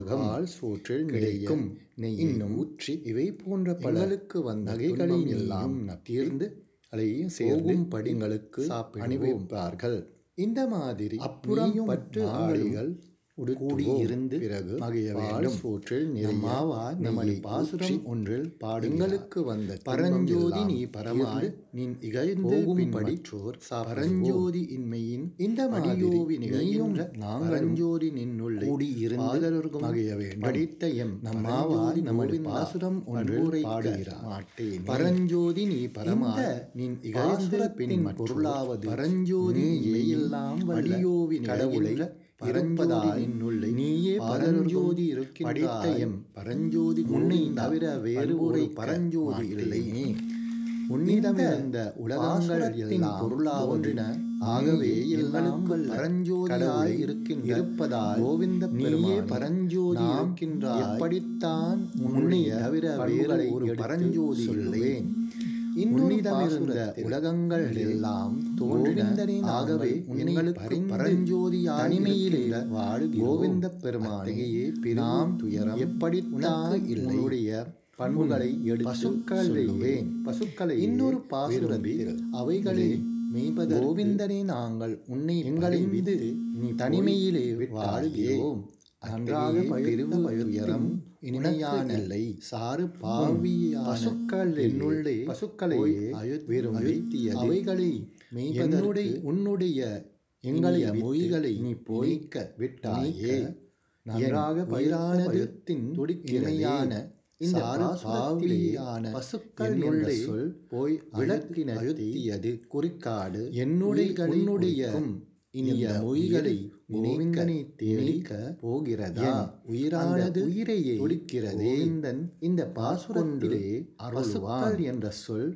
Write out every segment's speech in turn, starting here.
பால் சோற்றில் கிடைக்கும் நெய் இன்னும் ஊற்றி இவை போன்ற பலருக்கு வந்த நகைகளில் எல்லாம் தீர்ந்து அலையும் சேர்க்கும் படிங்களுக்கு அணிவிப்பார்கள் இந்த மாதிரி அப்புறம் பற்று ஆடைகள் கூடி இருந்து பிறகு மகிழ வேண்டும் சோற்றில் நிறைமாவா நமது பாசுரம் ஒன்றில் பாடுங்களுக்கு வந்த பரஞ்சோதி நீ பரமாய் நீ இகழ்ந்து படிற்றோர் பரஞ்சோதி இன்மையின் இந்த மடியோவி நிகழ்கின்ற நாங்கஞ்சோதி நின்னுள்ள கூடி இருந்து மகிழ வேண்டும் படித்த எம் நம்மாவா நமது பாசுரம் ஒன்றில் பாடுகிறார் மாட்டேன் பரஞ்சோதி நீ பரமாய் நீ இகழ்ந்து பின் பொருளாவது பரஞ்சோதி எல்லாம் வடியோவி கடவுளை இருப்பதால் என்னுள்ளே நீயே பரஞ்சோதி படித்த எம் பரஞ்சோதி உன்னை தவிர வேறு ஒரு பரஞ்சோதி இல்லை உன்னிடமிருந்த உலகங்கள் எல்லாம் பொருளாவன்றின ஆகவே எல்லாம் பரஞ்சோதியாய் இருக்கின்ற இருப்பதால் கோவிந்த நீயே பரஞ்சோதி இருக்கின்றாய் எப்படித்தான் உன்னை தவிர வேறு ஒரு பரஞ்சோதி சொல்லேன் உன்னிடமிருந்த உலகங்கள் எல்லாம் தோன்றினே ஆகவே உங்களுக்கு பரஞ்சோதியாய் தனிமையிலே வாடு கோவிந்த பெருமானையே பிராம் துயரம் எப்படித்தான் இல்லையுடைய பண்புகளை எடுத்து பசுக்களேன் பசுக்களை இன்னொரு பாசுரத்தில் அவைகளே மெய்பத கோவிந்தனே நாங்கள் உன்னை எங்களை விது நீ தனிமையிலே வாழ்கிறோம் நன்றாக பெருவு உயரம் இணையானல்லை சாறு பாவிய பசுக்கள் என்னுள்ளே பசுக்களை விரும்பி அவைகளை மெய்பதனுடைய உன்னுடைய எங்களை மொழிகளை நீ போய்க்க விட்டாயே நன்றாக பயிரானத்தின் துடிக்கிணையான இந்த பாவியான பசுக்கள் என்ற சொல் போய் விளக்கின அழுத்தியது குறிக்காடு என்னுடைய உன்னுடைய இனிய மொழிகளை கோவிந்தனை தேடிக்க போகிறதா உயிரானது உயிரையே துடிக்கிறது இந்த பாசுரத்திலே பசுக்கள் என்ற சொல்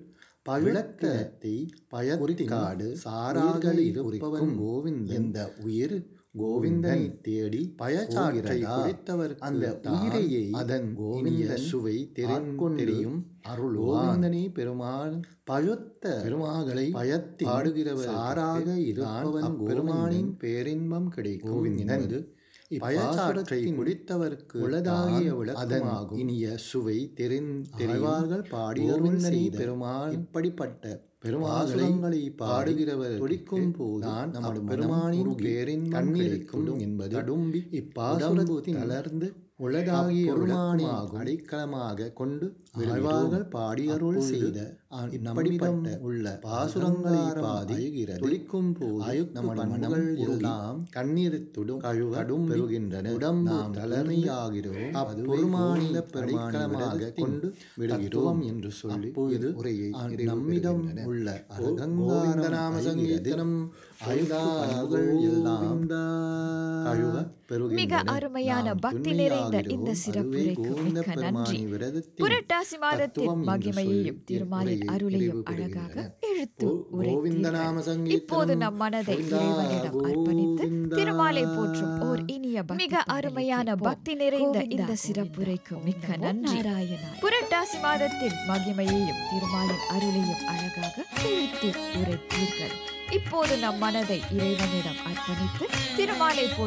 பழக்கத்தை பயக்குறிக்காடு சாராக இருப்பவன் கோவிந்த் இந்த உயிர் கோவிந்தனை தேடி பயச்சாற்றை குடித்தவர் அந்த உயிரையே அதன் கோவிந்த சுவை தெரியும் அருள் கோவிந்தனே பெருமாள் பழுத்த பெருமாகளை பயத்தி பாடுகிறவர் சாராக இருப்பவன் பெருமானின் பேரின்பம் கிடைக்கும் கோவிந்தனது பயச்சாற்றை முடித்தவர்க்கு உளதாகிய விளக்கமாகும் இனிய சுவை தெரிவார்கள் பாடியருள் செய்த பெருமாள் இப்படிப்பட்ட பெருமாசலங்களை பாடுகிறவர் துடிக்கும் போதுதான் நமது பெருமானின் பேரின் கண்ணீருக்கும் என்பது தடும்பி இப்பாசுரத்தின் தளர்ந்து உலகாகிய பெருமானியாகும் அடைக்கலமாக கொண்டு வாழ்வார்கள் பாடியருள் செய்த இப்படிப்பட்ட உள்ள பாசுரங்களை பாதிகிறது துடிக்கும் போது நமது மனங்கள் எல்லாம் கண்ணீர் துடும் கழுவடும் பெறுகின்றன உடம்பு தளர்மையாகிறோம் அப்பெருமானில பெருமானமாக கொண்டு விடுகிறோம் என்று சொல்லி இது உரையை நம்மிடம் உள்ள அகங்கார நாம சங்கீதனம் ஐந்தார்கள் எல்லாம் கழுவ மிக அருமையான பக்தி நிறைந்த இந்த சிறப்புரைக்கு மிக்க நன்றி புரட்டாசி மாதத்தின் மகிமையையும் திருமாலின் அருளையும் அழகாக எழுத்து உரைத்தீர்கள் இப்போது நம் மனதை இறைவனிடம் அர்ப்பணித்து திருமாலை போற்றும் ஓர் இனிய மிக அருமையான பக்தி நிறைந்த இந்த சிறப்புரைக்கு மிக்க நன்றி புரட்டாசி மாதத்தின் மகிமையையும் திருமாலின் அருளையும் அழகாக எழுத்து உரைத்தீர்கள் இப்போது நம் மனதை இறைவனிடம் அர்ப்பணித்து திருமாலை போற்றும்